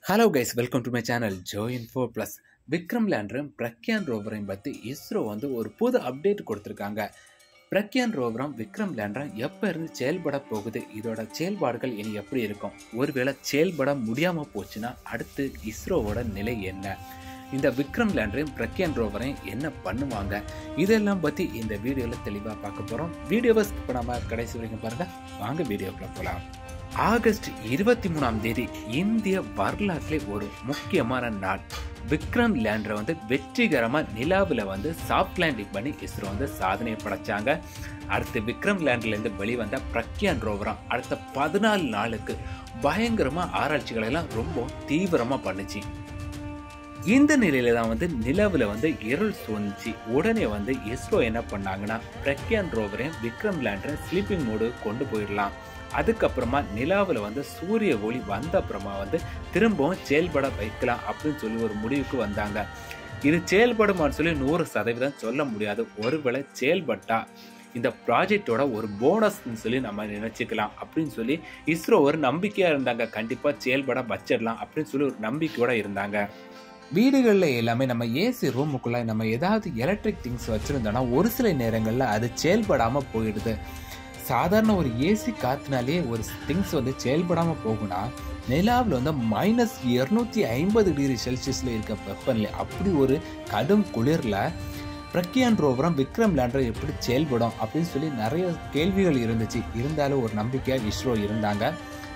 hello guys welcome to my channel Jo info plus Vikram லேண்டரும் பிரக்யான் ரோவரையும் பற்றி இஸ்ரோ வந்து ஒரு புது அப்டேட் கொடுத்துருக்காங்க பிரக்யான் ரோவரம் விக்ரம் லேண்டரும் எப்போ இருந்து செயல்பட போகுது இதோட செயல்பாடுகள் இனி எப்படி இருக்கும் ஒருவேளை செயல்பட முடியாமல் போச்சுன்னா அடுத்து இஸ்ரோவோட நிலை என்ன இந்த விக்ரம் லேண்டரையும் பிரக்யான் ரோவரையும் என்ன பண்ணுவாங்க இதெல்லாம் பற்றி இந்த வீடியோவில் தெளிவாக பார்க்க போகிறோம் வீடியோவை ஸ்கிப் பண்ணாமல் கடைசி வரைக்கும் பாருங்கள் வாங்க வீடியோக்குள்ள போகலாம் ஆகஸ்ட் இருபத்தி மூணாம் தேதி இந்திய வரலாற்றிலே ஒரு முக்கியமான நாள் விக்ரம் லேண்டரை வந்து வெற்றிகரமாக நிலாவில் வந்து சாஃப்ட் லேண்டிங் பண்ணி இஸ்ரோ வந்து சாதனை படைச்சாங்க அடுத்து விக்ரம் லேண்டர்லேருந்து வெளிவந்த பிரக்யான் ரோவரம் அடுத்த பதினாலு நாளுக்கு பயங்கரமாக ஆராய்ச்சிகளை எல்லாம் ரொம்ப தீவிரமாக பண்ணுச்சு இந்த நிலையில தான் வந்து நிலவில் வந்து இருள் சூழ்ந்துச்சு உடனே வந்து இஸ்ரோ என்ன பண்ணாங்கன்னா பிரக்யான் ரோவரையும் விக்ரம் லேண்டரையும் ஸ்லீப்பிங் மோடு கொண்டு போயிடலாம் அதுக்கப்புறமா நிலாவில் வந்து சூரிய ஒளி வந்த அப்புறமா வந்து திரும்பவும் செயல்பட வைக்கலாம் அப்படின்னு சொல்லி ஒரு முடிவுக்கு வந்தாங்க இது செயல்படுமான்னு சொல்லி நூறு சதவீதம் சொல்ல முடியாது ஒருவேளை செயல்பட்டா இந்த ப்ராஜெக்டோட ஒரு போனஸ்ன்னு சொல்லி நம்ம நினைச்சுக்கலாம் அப்படின்னு சொல்லி இஸ்ரோ ஒரு நம்பிக்கையா இருந்தாங்க கண்டிப்பா செயல்பட வச்சிடலாம் அப்படின்னு சொல்லி ஒரு நம்பிக்கையோட இருந்தாங்க வீடுகளில் எல்லாமே நம்ம ஏசி ரூமுக்குள்ள நம்ம ஏதாவது எலக்ட்ரிக் திங்ஸ் வச்சுருந்தோம்னா ஒரு சில நேரங்களில் அது செயல்படாமல் போயிடுது சாதாரண ஒரு ஏசி காத்துனாலே ஒரு திங்ஸ் வந்து செயல்படாமல் போகும்னா நிலாவில் வந்து மைனஸ் இரநூத்தி ஐம்பது டிகிரி செல்சியஸில் இருக்க வெப்பநிலை அப்படி ஒரு கடும் குளிரில் பிரக்யான் ரோவரம் விக்ரம் லேண்டர் எப்படி செயல்படும் அப்படின்னு சொல்லி நிறைய கேள்விகள் இருந்துச்சு இருந்தாலும் ஒரு நம்பிக்கையாக இஸ்ரோ இருந்தாங்க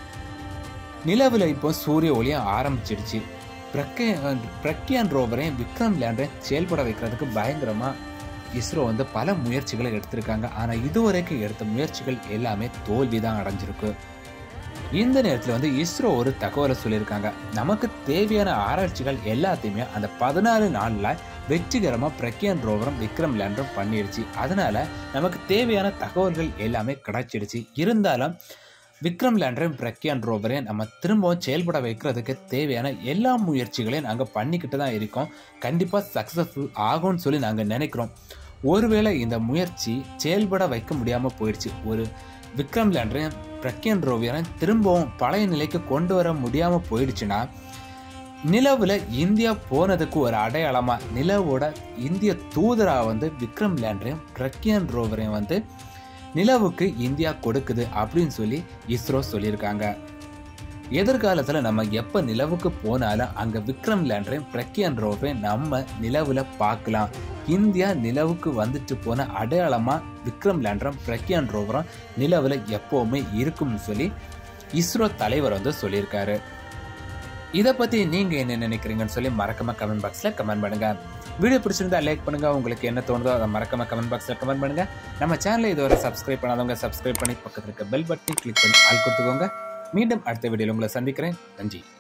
நிலவில் இப்போ சூரிய ஒளியம் ஆரம்பிச்சிடுச்சு பிரக்யான் பிரக்யான் ரோவரையும் விக்ரம் லேண்டரையும் செயல்பட வைக்கிறதுக்கு பயங்கரமாக இஸ்ரோ வந்து பல முயற்சிகளை எடுத்திருக்காங்க ஆனால் இதுவரைக்கும் எடுத்த முயற்சிகள் எல்லாமே தோல்வி தான் அடைஞ்சிருக்கு இந்த நேரத்தில் வந்து இஸ்ரோ ஒரு தகவலை சொல்லியிருக்காங்க நமக்கு தேவையான ஆராய்ச்சிகள் எல்லாத்தையுமே அந்த பதினாலு நாளில் வெற்றிகரமாக பிரக்யான் ரோவரும் விக்ரம் லேண்டரும் பண்ணிடுச்சு அதனால நமக்கு தேவையான தகவல்கள் எல்லாமே கிடைச்சிடுச்சு இருந்தாலும் விக்ரம் லேண்டரையும் பிரக்யான் ரோவரையும் நம்ம திரும்பவும் செயல்பட வைக்கிறதுக்கு தேவையான எல்லா முயற்சிகளையும் நாங்கள் பண்ணிக்கிட்டு தான் இருக்கோம் கண்டிப்பாக சக்ஸஸ்ஃபுல் ஆகும்னு சொல்லி நாங்கள் நினைக்கிறோம் ஒருவேளை இந்த முயற்சி செயல்பட வைக்க முடியாமல் போயிடுச்சு ஒரு விக்ரம் லேண்டரையும் பிரக்யான் ரோவரையும் திரும்பவும் பழைய நிலைக்கு கொண்டு வர முடியாமல் போயிடுச்சுன்னா நிலவில் இந்தியா போனதுக்கு ஒரு அடையாளமாக நிலவோட இந்திய தூதராக வந்து விக்ரம் லேண்டரையும் பிரக்யான் ரோவரையும் வந்து நிலவுக்கு இந்தியா கொடுக்குது அப்படின்னு சொல்லி இஸ்ரோ சொல்லியிருக்காங்க எதிர்காலத்தில் நம்ம எப்போ நிலவுக்கு போனாலும் அங்கே விக்ரம் லேண்டரையும் பிரக்யான் ரோவரையும் நம்ம நிலவில் பார்க்கலாம் இந்தியா நிலவுக்கு வந்துட்டு போன அடையாளமாக விக்ரம் லேண்டரும் பிரக்யான் ரோவரும் நிலவில் எப்போவுமே இருக்கும்னு சொல்லி இஸ்ரோ தலைவர் வந்து சொல்லியிருக்காரு இதை பற்றி நீங்கள் என்ன நினைக்கிறீங்கன்னு சொல்லி மறக்காம கமெண்ட் பாக்ஸில் கமெண்ட் பண்ணுங்கள் வீடியோ பிடிச்சிருந்தா லைக் பண்ணுங்கள் உங்களுக்கு என்ன தோணுதோ அதை மறக்காம கமெண்ட் பாக்ஸில் கமெண்ட் பண்ணுங்கள் நம்ம சேனலை இதுவரை சப்ஸ்கிரைப் பண்ணாதவங்க சப்ஸ்கிரைப் பண்ணி பக்கத்தில் இருக்க பெல் பட்டனை கிளிக் பண்ணி ஆள் கொடுத்துக்கோங்க மீண்டும் அடுத்த வீடியோவில் உங்களை சந்திக்கிறேன் நன்றி